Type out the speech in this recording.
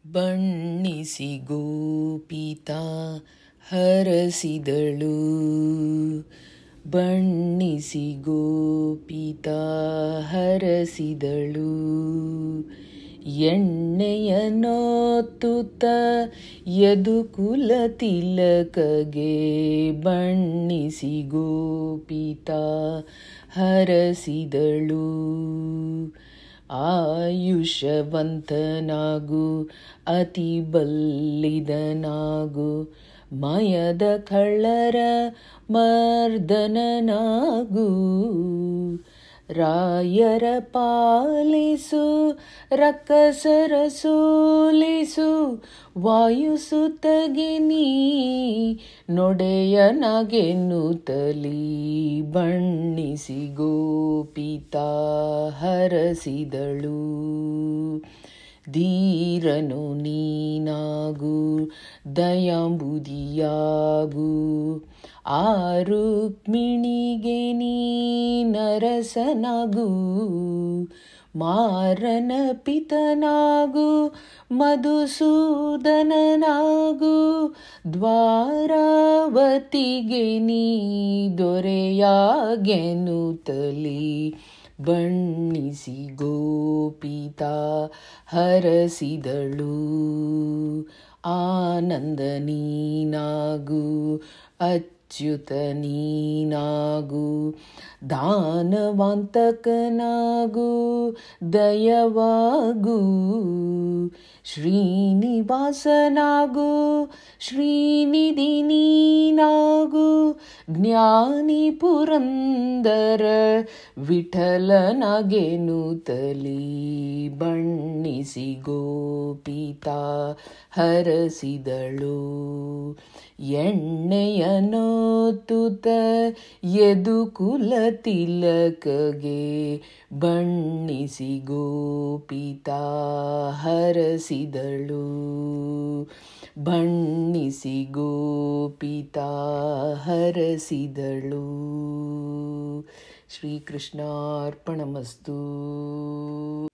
ಬಣ್ಣಿಸಿ ಗೋಪಿತಾ ಹರಸಿದಳು ಬಣ್ಣಿಸಿ ಗೋಪಿತಾ ಹರಸಿದಳು ಎಣ್ಣೆಯ ನೋತುತ ಯದುಕುಲ ತಿಲಕಗೆ ಬಣ್ಣಿಸಿ ಗೋಪಿತಾ ಹರಸಿದಳು ಆಯುಷವಂತನಾಗು ಅತಿ ಬಲ್ಲಿದನಾಗು ಮಯದ ಕಳ್ಳರ ಮರ್ದನನಾಗು ರಾಯರ ಪಾಲಿಸು ರಕ್ಕಸರ ಸೋಲಿಸು ವಾಯುಸುತ್ತಗೆ ನೀ ನೊಡೆಯನಗೆನ್ನುತ್ತಲಿ ಬಣ್ಣಿಸಿ ಗೋಪಿತಾ ಹರಸಿದಳು ಧೀರನು ನೀನಾಗು ದಯಾಂಬುದಿಯಾಗು ಆ ರುಕ್ಮಿಣಿಗೆ ನೀ ನರಸನಾಗು ಮಾರನ ಪಿತನಾಗು ಮಧುಸೂದನನಾಗು ದ್ವಾರಾವತಿಗೆ ನೀ ದೊರೆಯಾಗೆನುತ್ತಲಿ ಬಣ್ಣಿಸಿ ಗೋಪಿತಾ ಹರಸಿದಳು ಆನಂದ ನೀನಾಗು ಅಚ್ಯುತ ನೀನಾಗು ದಾನವಾಂತಕನಾಗು ದಯವಾಗು ಶ್ರೀನಿವಾಸನಾಗು ಶ್ರೀನಿಧಿ ನೀನಾಗು ಜ್ಞಾನಿ ಪುರಂದರ ವಿಠಲನಗೆನುತಲಿ ಬಣ್ಣಿಸಿ ಗೋಪಿತಾ ಹರಸಿದಳು ಎಣ್ಣೆಯ ನೋತುತ ಯದುಕುಲ ತಿಲಕಗೆ ಬಣ್ಣಿಸಿ ಗೋಪಿತಾ ಹರಸಿದಳು ಬಣ್ಣಿಸಿ ಗೋಪಿತಾ ಹರಸಿದಳು ಶ್ರೀಕೃಷ್ಣಾರ್ಪಣಮಸ್ತು